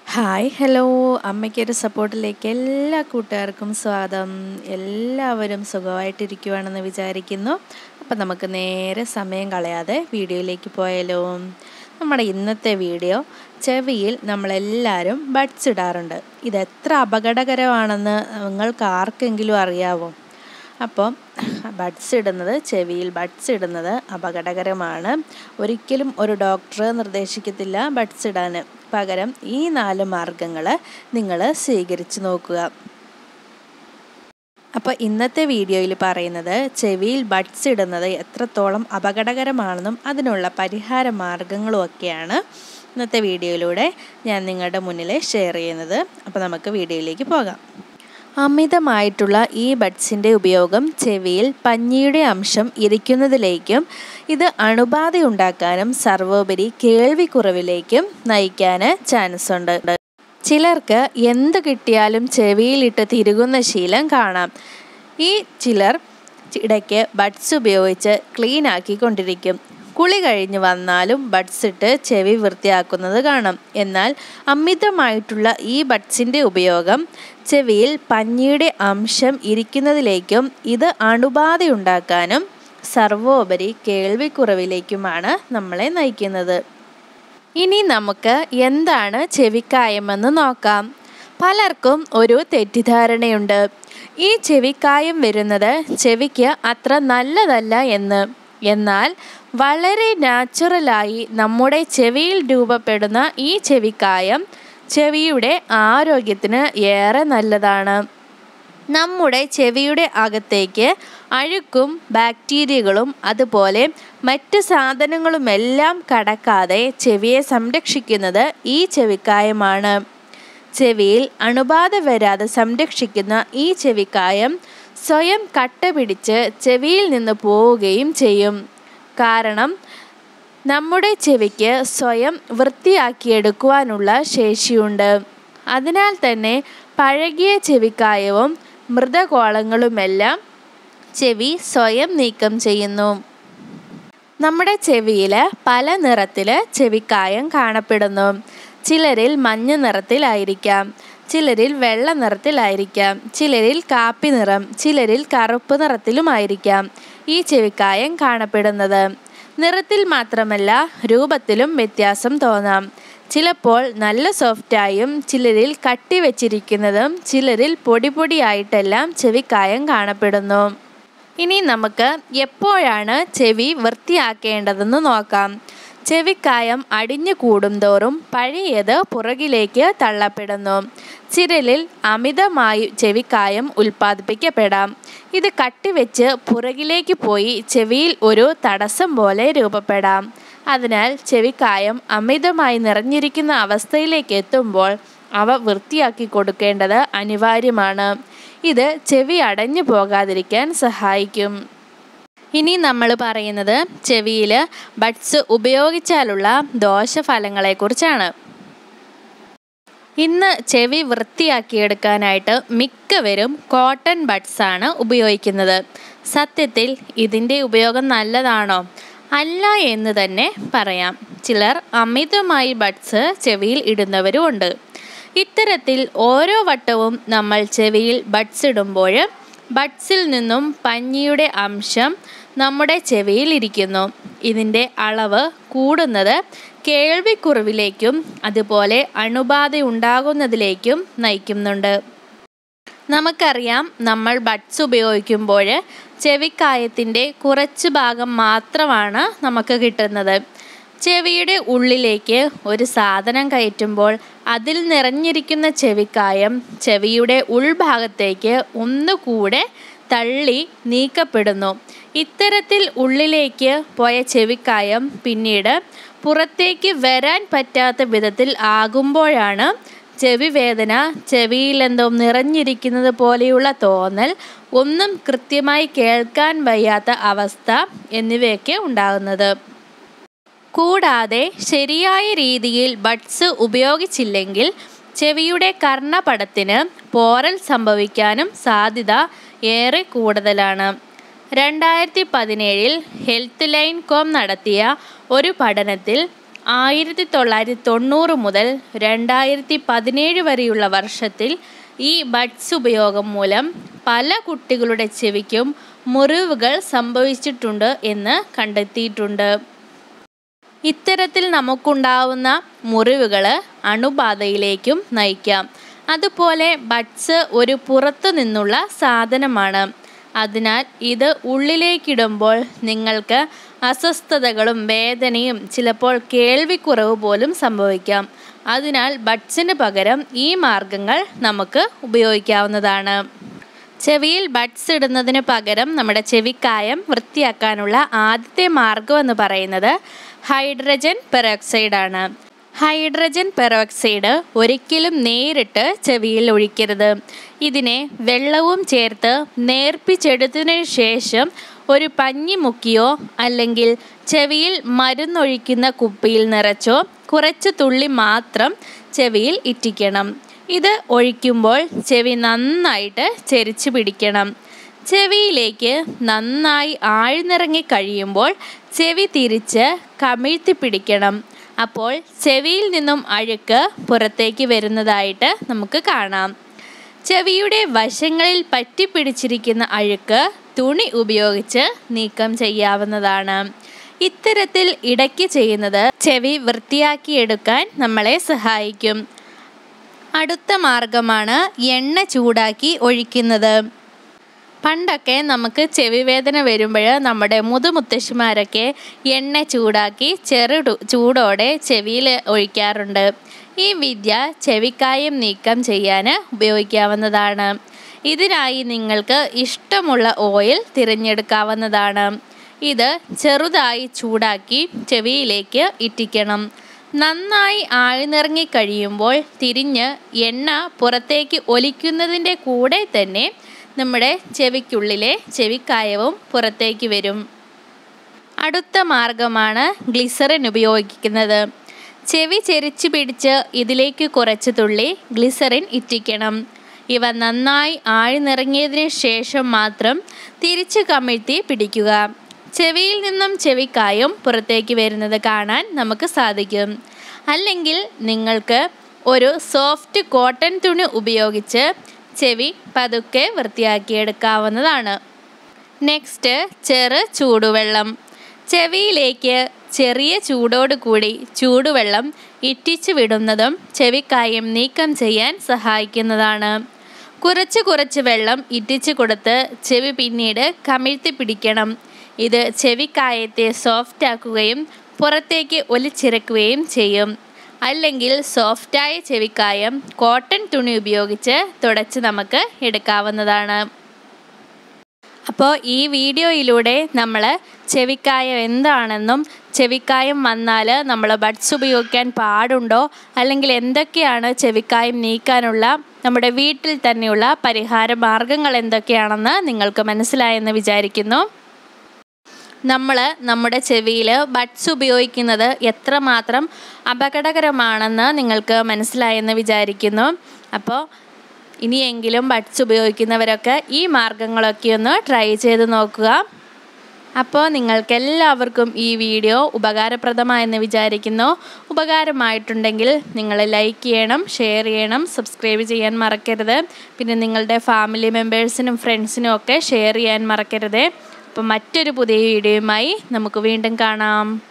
hi hello അമ്മയ്ക്കൊരു സപ്പോർട്ടിലേക്ക് എല്ലാ കൂട്ടുകാർക്കും സ്വാഗതം എല്ലാവരും സുഖമായിട്ടിരിക്കുവാണെന്ന് വിചാരിക്കുന്നു അപ്പം നമുക്ക് നേരെ സമയം കളയാതെ വീഡിയോയിലേക്ക് പോയാലോ നമ്മുടെ ഇന്നത്തെ വീഡിയോ ചെവിയിൽ നമ്മളെല്ലാവരും ബഡ്സ് ഇടാറുണ്ട് ഇത് എത്ര അപകടകരമാണെന്ന് നിങ്ങൾക്ക് ആർക്കെങ്കിലും അറിയാവോ അപ്പോൾ ബഡ്സ് ഇടുന്നത് ചെവിയിൽ ബഡ്സ് ഇടുന്നത് അപകടകരമാണ് ഒരിക്കലും ഒരു ഡോക്ടർ നിർദ്ദേശിക്കത്തില്ല ബഡ്സ് ഇടാൻ പകരം ഈ നാല് മാർഗങ്ങൾ നിങ്ങൾ സ്വീകരിച്ചു നോക്കുക അപ്പോൾ ഇന്നത്തെ വീഡിയോയിൽ പറയുന്നത് ചെവിയിൽ ബഡ്സ് ഇടുന്നത് എത്രത്തോളം അപകടകരമാണെന്നും അതിനുള്ള പരിഹാര മാർഗങ്ങളും ഒക്കെയാണ് ഇന്നത്തെ വീഡിയോയിലൂടെ ഞാൻ നിങ്ങളുടെ മുന്നിൽ ഷെയർ ചെയ്യുന്നത് അപ്പോൾ നമുക്ക് വീഡിയോയിലേക്ക് പോകാം അമിതമായിട്ടുള്ള ഈ ബഡ്സിൻ്റെ ഉപയോഗം ചെവിയിൽ പഞ്ഞിയുടെ അംശം ഇരിക്കുന്നതിലേക്കും ഇത് അണുബാധ ഉണ്ടാക്കാനും സർവോപരി കേൾവിക്കുറവിലേക്കും നയിക്കാൻ ചാൻസ് ഉണ്ട് ചിലർക്ക് എന്ത് കിട്ടിയാലും ചെവിയിലിട്ട് തിരുകുന്ന ശീലം കാണാം ഈ ചിലർ ഇടയ്ക്ക് ബഡ്സ് ഉപയോഗിച്ച് ക്ലീൻ ആക്കിക്കൊണ്ടിരിക്കും കുളി കഴിഞ്ഞ് വന്നാലും ബഡ്സ് ഇട്ട് ചെവി വൃത്തിയാക്കുന്നത് കാണാം എന്നാൽ അമിതമായിട്ടുള്ള ഈ ബഡ്സിൻ്റെ ഉപയോഗം ചെവിയിൽ പഞ്ഞിയുടെ അംശം ഇരിക്കുന്നതിലേക്കും ഇത് അണുബാധയുണ്ടാക്കാനും സർവോപരി കേൾവിക്കുറവിലേക്കുമാണ് നമ്മളെ നയിക്കുന്നത് ഇനി നമുക്ക് എന്താണ് ചെവിക്കായമെന്ന് നോക്കാം പലർക്കും ഒരു തെറ്റിദ്ധാരണയുണ്ട് ഈ ചെവിക്കായം വരുന്നത് ചെവിക്ക് അത്ര നല്ലതല്ല എന്ന് എന്നാൽ വളരെ നാച്ചുറലായി നമ്മുടെ ചെവിയിൽ രൂപപ്പെടുന്ന ഈ ചെവിക്കായം ചെവിയുടെ ആരോഗ്യത്തിന് ഏറെ നല്ലതാണ് നമ്മുടെ ചെവിയുടെ അകത്തേക്ക് അഴുക്കും ബാക്ടീരിയകളും അതുപോലെ മറ്റ് സാധനങ്ങളുമെല്ലാം കടക്കാതെ ചെവിയെ സംരക്ഷിക്കുന്നത് ഈ ചെവിക്കായമാണ് ചെവിയിൽ അണുബാധ വരാതെ സംരക്ഷിക്കുന്ന ഈ ചെവിക്കായം സ്വയം കട്ട പിടിച്ച് ചെവിയിൽ നിന്ന് പോവുകയും ചെയ്യും കാരണം നമ്മുടെ ചെവിക്ക് സ്വയം വൃത്തിയാക്കിയെടുക്കുവാനുള്ള ശേഷിയുണ്ട് അതിനാൽ തന്നെ പഴകിയ ചെവിക്കായവും മൃതകോളങ്ങളുമെല്ലാം ചെവി സ്വയം നീക്കം ചെയ്യുന്നു നമ്മുടെ ചെവിയിൽ പല നിറത്തിൽ ചെവിക്കായം കാണപ്പെടുന്നു ചിലരിൽ മഞ്ഞ നിറത്തിലായിരിക്കാം ചിലരിൽ വെള്ള നിറത്തിലായിരിക്കാം ചിലരിൽ കാപ്പി നിറം ചിലരിൽ കറുപ്പ് നിറത്തിലുമായിരിക്കാം ഈ ചെവിക്കായം കാണപ്പെടുന്നത് നിറത്തിൽ മാത്രമല്ല രൂപത്തിലും വ്യത്യാസം തോന്നാം ചിലപ്പോൾ നല്ല സോഫ്റ്റായും ചിലരിൽ കട്ടി വെച്ചിരിക്കുന്നതും ചിലരിൽ പൊടി പൊടിയായിട്ടെല്ലാം ചെവിക്കായം കാണപ്പെടുന്നു ഇനി നമുക്ക് എപ്പോഴാണ് ചെവി വൃത്തിയാക്കേണ്ടതെന്ന് നോക്കാം ചെവിക്കായം അടിഞ്ഞു കൂടുന്തോറും പഴയത് പുറകിലേക്ക് തള്ളപ്പെടുന്നു ചിരലിൽ അമിതമായി ചെവിക്കായം ഉൽപ്പാദിപ്പിക്കപ്പെടാം ഇത് കട്ടിവെച്ച് പുറകിലേക്ക് പോയി ചെവിയിൽ ഒരു തടസ്സം പോലെ രൂപപ്പെടാം അതിനാൽ ചെവിക്കായം അമിതമായി നിറഞ്ഞിരിക്കുന്ന അവസ്ഥയിലേക്ക് എത്തുമ്പോൾ അവ വൃത്തിയാക്കി കൊടുക്കേണ്ടത് അനിവാര്യമാണ് ഇത് ചെവി അടഞ്ഞു പോകാതിരിക്കാൻ സഹായിക്കും ഇനി നമ്മൾ പറയുന്നത് ചെവിയിൽ ബഡ്സ് ഉപയോഗിച്ചാലുള്ള ദോഷഫലങ്ങളെക്കുറിച്ചാണ് ഇന്ന് ചെവി വൃത്തിയാക്കിയെടുക്കാനായിട്ട് മിക്കവരും കോട്ടൺ ബഡ്സ് ആണ് ഉപയോഗിക്കുന്നത് സത്യത്തിൽ ഇതിൻ്റെ ഉപയോഗം നല്ലതാണോ അല്ല എന്ന് തന്നെ പറയാം ചിലർ അമിതമായി ബഡ്സ് ചെവിയിൽ ഇടുന്നവരും ഉണ്ട് ഇത്തരത്തിൽ ഓരോ വട്ടവും നമ്മൾ ചെവിയിൽ ബഡ്സ് ഇടുമ്പോൾ ബഡ്സിൽ നിന്നും പഞ്ഞിയുടെ അംശം നമ്മുടെ ചെവിയിൽ ഇരിക്കുന്നു ഇതിൻ്റെ അളവ് കൂടുന്നത് കേൾവിക്കുറവിലേക്കും അതുപോലെ അണുബാധ ഉണ്ടാകുന്നതിലേക്കും നയിക്കുന്നുണ്ട് നമുക്കറിയാം നമ്മൾ ബഡ്സ് ഉപയോഗിക്കുമ്പോൾ ചെവിക്കായത്തിൻ്റെ കുറച്ച് ഭാഗം മാത്രമാണ് നമുക്ക് കിട്ടുന്നത് ചെവിയുടെ ഉള്ളിലേക്ക് ഒരു സാധനം കയറ്റുമ്പോൾ അതിൽ നിറഞ്ഞിരിക്കുന്ന ചെവിക്കായം ചെവിയുടെ ഉൾഭാഗത്തേക്ക് ഒന്നുകൂടെ തള്ളി നീക്കപ്പെടുന്നു ഇത്തരത്തിൽ ഉള്ളിലേക്ക് പോയ ചെവിക്കായം പിന്നീട് പുറത്തേക്ക് വരാൻ പറ്റാത്ത വിധത്തിൽ ആകുമ്പോഴാണ് ചെവി വേദന ചെവിയിലെന്തോ നിറഞ്ഞിരിക്കുന്നത് പോലെയുള്ള തോന്നൽ ഒന്നും കൃത്യമായി കേൾക്കാൻ വയ്യാത്ത അവസ്ഥ എന്നിവയൊക്കെ ഉണ്ടാകുന്നത് കൂടാതെ ശരിയായ രീതിയിൽ ബഡ്സ് ഉപയോഗിച്ചില്ലെങ്കിൽ ചെവിയുടെ കർണപടത്തിന് പോറൽ സംഭവിക്കാനും സാധ്യത ഏറെ കൂടുതലാണ് രണ്ടായിരത്തി പതിനേഴിൽ ഹെൽത്ത് ലൈൻ കോം നടത്തിയ ഒരു പഠനത്തിൽ ആയിരത്തി തൊള്ളായിരത്തി തൊണ്ണൂറ് മുതൽ രണ്ടായിരത്തി പതിനേഴ് വരെയുള്ള വർഷത്തിൽ ഈ ബഡ്സ് ഉപയോഗം മൂലം പല കുട്ടികളുടെ ചെവിക്കും മുറിവുകൾ സംഭവിച്ചിട്ടുണ്ട് എന്ന് കണ്ടെത്തിയിട്ടുണ്ട് ഇത്തരത്തിൽ നമുക്കുണ്ടാവുന്ന മുറിവുകൾ അണുബാധയിലേക്കും നയിക്കാം അതുപോലെ ബഡ്സ് ഒരു പുറത്തു നിന്നുള്ള സാധനമാണ് അതിനാൽ ഇത് ഉള്ളിലേക്കിടുമ്പോൾ നിങ്ങൾക്ക് അസ്വസ്ഥതകളും വേദനയും ചിലപ്പോൾ കേൾവിക്കുറവ് പോലും സംഭവിക്കാം അതിനാൽ ബഡ്സിന് പകരം ഈ മാർഗങ്ങൾ നമുക്ക് ഉപയോഗിക്കാവുന്നതാണ് ചെവിയിൽ ബഡ്സ് ഇടുന്നതിന് പകരം നമ്മുടെ ചെവിക്കായം വൃത്തിയാക്കാനുള്ള ആദ്യത്തെ മാർഗം എന്ന് പറയുന്നത് ഹൈഡ്രജൻ പെറോക്സൈഡ് ആണ് ഹൈഡ്രജൻ പെറോക്സൈഡ് ഒരിക്കലും നേരിട്ട് ചെവിയിൽ ഒഴിക്കരുത് ഇതിനെ വെള്ളവും ചേർത്ത് നേർപ്പിച്ചെടുത്തതിന് ശേഷം ഒരു പഞ്ഞി മുക്കിയോ അല്ലെങ്കിൽ ചെവിയിൽ മരുന്നൊഴിക്കുന്ന കുപ്പിയിൽ നിറച്ചോ കുറച്ച് തുള്ളി മാത്രം ചെവിയിൽ ഇറ്റിക്കണം ഇത് ഒഴിക്കുമ്പോൾ ചെവി നന്നായിട്ട് ചെരിച്ചു പിടിക്കണം ചെവിയിലേക്ക് നന്നായി ആഴ്ന്നിറങ്ങി കഴിയുമ്പോൾ ചെവി തിരിച്ച് കമിഴ്ത്തി പിടിക്കണം അപ്പോൾ ചെവിയിൽ നിന്നും അഴുക്ക് പുറത്തേക്ക് വരുന്നതായിട്ട് നമുക്ക് കാണാം ചെവിയുടെ വശങ്ങളിൽ പറ്റിപ്പിടിച്ചിരിക്കുന്ന അഴുക്ക് തുണി ഉപയോഗിച്ച് നീക്കം ചെയ്യാവുന്നതാണ് ഇത്തരത്തിൽ ഇടയ്ക്ക് ചെയ്യുന്നത് ചെവി വൃത്തിയാക്കിയെടുക്കാൻ നമ്മളെ സഹായിക്കും അടുത്ത മാർഗമാണ് എണ്ണ ചൂടാക്കി ഒഴിക്കുന്നത് പണ്ടൊക്കെ നമുക്ക് ചെവി വേദന വരുമ്പോൾ നമ്മുടെ മുതുമുത്തശ്ശിമാരൊക്കെ എണ്ണ ചൂടാക്കി ചെറു ചൂടോടെ ചെവിയിൽ ഒഴിക്കാറുണ്ട് ഈ വിദ്യ ചെവിക്കായം നീക്കം ചെയ്യാൻ ഉപയോഗിക്കാവുന്നതാണ് ഇതിനായി നിങ്ങൾക്ക് ഇഷ്ടമുള്ള ഓയിൽ തിരഞ്ഞെടുക്കാവുന്നതാണ് ഇത് ചെറുതായി ചൂടാക്കി ചെവിയിലേക്ക് ഇറ്റിക്കണം നന്നായി ആഴ്ന്നിറങ്ങി കഴിയുമ്പോൾ തിരിഞ്ഞ് എണ്ണ പുറത്തേക്ക് ഒലിക്കുന്നതിൻ്റെ കൂടെ തന്നെ നമ്മുടെ ചെവിക്കുള്ളിലെ ചെവിക്കായവും പുറത്തേക്ക് വരും അടുത്ത മാർഗമാണ് ഗ്ലിസറിൻ ഉപയോഗിക്കുന്നത് ചെവി ചെരിച്ചു പിടിച്ച് ഇതിലേക്ക് കുറച്ച് തുള്ളി ഗ്ലിസറിൻ ഇറ്റിക്കണം ഇവ നന്നായി ആഴ്ന്നിറങ്ങിയതിന് ശേഷം മാത്രം തിരിച്ച് കമിഴ്ത്തി പിടിക്കുക ചെവിയിൽ നിന്നും ചെവിക്കായും പുറത്തേക്ക് വരുന്നത് കാണാൻ നമുക്ക് സാധിക്കും അല്ലെങ്കിൽ നിങ്ങൾക്ക് ഒരു സോഫ്റ്റ് കോട്ടൺ തുണി ഉപയോഗിച്ച് ചെവി പതുക്കെ വൃത്തിയാക്കിയെടുക്കാവുന്നതാണ് നെക്സ്റ്റ് ചെറു ചൂടുവെള്ളം ചെവിയിലേക്ക് ചെറിയ ചൂടോട് കൂടി ചൂടുവെള്ളം ഇറ്റിച്ചു വിടുന്നതും ചെവിക്കായം നീക്കം ചെയ്യാൻ സഹായിക്കുന്നതാണ് കുറച്ച് കുറച്ച് വെള്ളം ഇറ്റിച്ചു കൊടുത്ത് ചെവി പിന്നീട് കമിഴ്ത്തി പിടിക്കണം ഇത് ചെവിക്കായത്തെ സോഫ്റ്റ് ആക്കുകയും പുറത്തേക്ക് ഒലിച്ചിറക്കുകയും ചെയ്യും അല്ലെങ്കിൽ സോഫ്റ്റായ ചെവിക്കായം കോട്ടൺ തുണി ഉപയോഗിച്ച് തുടച്ച് നമുക്ക് എടുക്കാവുന്നതാണ് അപ്പോൾ ഈ വീഡിയോയിലൂടെ നമ്മൾ ചെവിക്കായം എന്താണെന്നും ചെവിക്കായം വന്നാൽ നമ്മൾ ബഡ്സ് ഉപയോഗിക്കാൻ പാടുണ്ടോ അല്ലെങ്കിൽ എന്തൊക്കെയാണ് ചെവിക്കായം നീക്കാനുള്ള നമ്മുടെ വീട്ടിൽ തന്നെയുള്ള പരിഹാര മാർഗങ്ങൾ എന്തൊക്കെയാണെന്ന് നിങ്ങൾക്ക് മനസ്സിലായെന്ന് വിചാരിക്കുന്നു നമ്മൾ നമ്മുടെ ചെവിയിൽ ബഡ്സ് ഉപയോഗിക്കുന്നത് എത്രമാത്രം അപകടകരമാണെന്ന് നിങ്ങൾക്ക് മനസ്സിലായെന്ന് വിചാരിക്കുന്നു അപ്പോൾ ഇനിയെങ്കിലും ബഡ്സ് ഉപയോഗിക്കുന്നവരൊക്കെ ഈ മാർഗങ്ങളൊക്കെ ഒന്ന് ട്രൈ ചെയ്ത് നോക്കുക അപ്പോൾ നിങ്ങൾക്കെല്ലാവർക്കും ഈ വീഡിയോ ഉപകാരപ്രദമായെന്ന് വിചാരിക്കുന്നു ഉപകാരമായിട്ടുണ്ടെങ്കിൽ നിങ്ങൾ ലൈക്ക് ചെയ്യണം ഷെയർ ചെയ്യണം സബ്സ്ക്രൈബ് ചെയ്യാൻ മറക്കരുത് പിന്നെ നിങ്ങളുടെ ഫാമിലി മെമ്പേഴ്സിനും ഫ്രണ്ട്സിനും ഒക്കെ ഷെയർ ചെയ്യാൻ മറക്കരുത് അപ്പോൾ മറ്റൊരു പുതിയ വീഡിയോയുമായി നമുക്ക് വീണ്ടും കാണാം